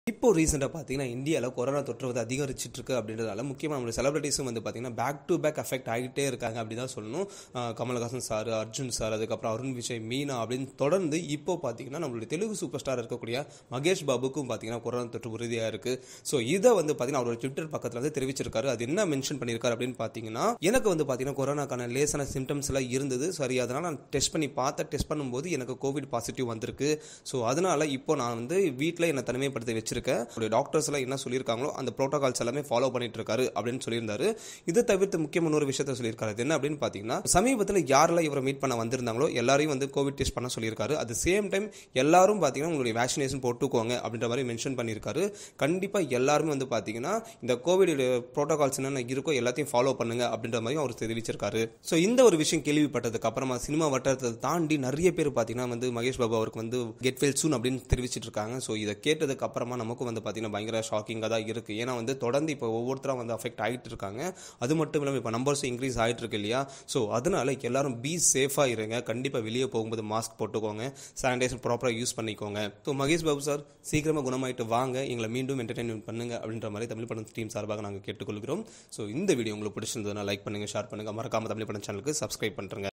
இப்போ ரீசெண்டாக பார்த்தீங்கன்னா இந்தியாவில் கொரோனா தொற்று வந்து அதிகரிச்சிட்டு இருக்கு அப்படின்றதால முக்கியமாக நம்மளுடைய செலிபிரிட்டிஸும் வந்து பார்த்தீங்கன்னா பேக் டு பேக் அஃபெக்ட் ஆகிட்டே இருக்காங்க அப்படின்னு தான் சொல்லணும் அஹ் கமலஹாசன் சார் அர்ஜுன் சார் அதுக்கப்புறம் அருண் விஜய் மீனா அப்படின்னு தொடர்ந்து இப்போ பார்த்தீங்கன்னா நம்மளுடைய தெலுங்கு சூப்பர் ஸ்டார் இருக்கக்கூடிய மகேஷ் பாபுக்கும் பார்த்தீங்கன்னா கொரோனா தொற்று உறுதியாக இருக்கு ஸோ இதை வந்து பார்த்தீங்கன்னா அவரோட ட்விட்டர் பக்கத்தில் வந்து தெரிவிச்சிருக்காரு அது என்ன மென்ஷன் பண்ணியிருக்காரு அப்படின்னு பார்த்தீங்கன்னா எனக்கு வந்து பார்த்தீங்கன்னா கொரோனாக்கான லேசான சிம்டம்ஸ் எல்லாம் இருந்தது சரி அதனால நான் டெஸ்ட் பண்ணி பார்த்தேன் டெஸ்ட் பண்ணும்போது எனக்கு கோவிட் பாசிட்டிவ் வந்திருக்கு ஸோ அதனால இப்போ நான் வந்து வீட்டில் என்னை தனிமைப்படுத்தி வச்சிருக்கேன் அவருடைய டாக்டர்ஸ் எல்லாம் என்ன சொல்லியிருக்காங்களோ அந்த ப்ரோட்டோகால்ஸ் எல்லாமே ஃபாலோ பண்ணிட்டு இருக்காரு அப்படின்னு சொல்லியிருந்தாரு இது தவிர்த்து முக்கியமான ஒரு விஷயத்த சொல்லியிருக்காரு அது என்ன அப்படின்னு பார்த்தீங்கன்னா சமீபத்தில் யாரெல்லாம் இவரை மீட் பண்ண வந்திருந்தாங்களோ எல்லாரையும் வந்து கோவிட் டெஸ்ட் பண்ண சொல்லியிருக்காரு அட் சேம் டைம் எல்லாரும் பார்த்தீங்கன்னா உங்களுடைய வேக்சினேஷன் போட்டுக்கோங்க அப்படின்ற மாதிரி மென்ஷன் பண்ணியிருக்காரு கண்டிப்பாக எல்லாருமே வந்து பார்த்தீங்கன்னா இந்த கோவிட் ப்ரோட்டோகால்ஸ் என்னென்ன இருக்கோ எல்லாத்தையும் ஃபாலோ பண்ணுங்க அப்படின்ற மாதிரி அவர் தெரிவிச்சிருக்காரு ஸோ இந்த ஒரு விஷயம் கேள்விப்பட்டதுக்கு அப்புறமா சினிமா வட்டாரத்தை தாண்டி நிறைய பேர் பார்த்தீங்கன்னா வந்து மகேஷ் பாபு அவருக்கு வந்து கெட் வெல் சூன் அப்படின்னு தெரிவிச்சிட்டு இருக்காங்க ஸோ இதை கேட்டதுக்கு அப்புறமா நமக்கும் வந்து பார்த்தீங்கன்னா பயங்கர ஷாக்கிங்காக தான் இருக்கு ஏன்னா வந்து தொடர்ந்து இப்போ ஒவ்வொருத்தரும் வந்து அஃபெக்ட் ஆகிட்டு இருக்காங்க அது மட்டும் இல்லாமல் இப்போ நம்பர்ஸும் இன்க்ரீஸ் ஆகிட்டு இருக்கு இல்லையா ஸோ அதனால எல்லாரும் பி சேஃபாக இருங்க கண்டிப்பாக வெளியே போகும்போது மாஸ்க் போட்டுக்கோங்க சானிடைசர் ப்ராப்பராக யூஸ் பண்ணிக்கோங்க ஸோ மகேஷ் பாபு சார் சீக்கிரமாக குணமாயிட்டு வாங்க எங்களை மீண்டும் என்டர்டைன்மெண்ட் பண்ணுங்க அப்படின்ற மாதிரி தமிழ் படம் டீம் சார்பாக நாங்கள் கேட்டுக்கொள்கிறோம் ஸோ இந்த வீடியோ உங்களுக்கு பிடிச்சிருந்ததுன்னா லைக் பண்ணுங்க ஷேர் பண்ணுங்க மறக்காம தமிழ் படம் சேனலுக்கு சப்ஸ்கிரைப் பண்ணுறேங்க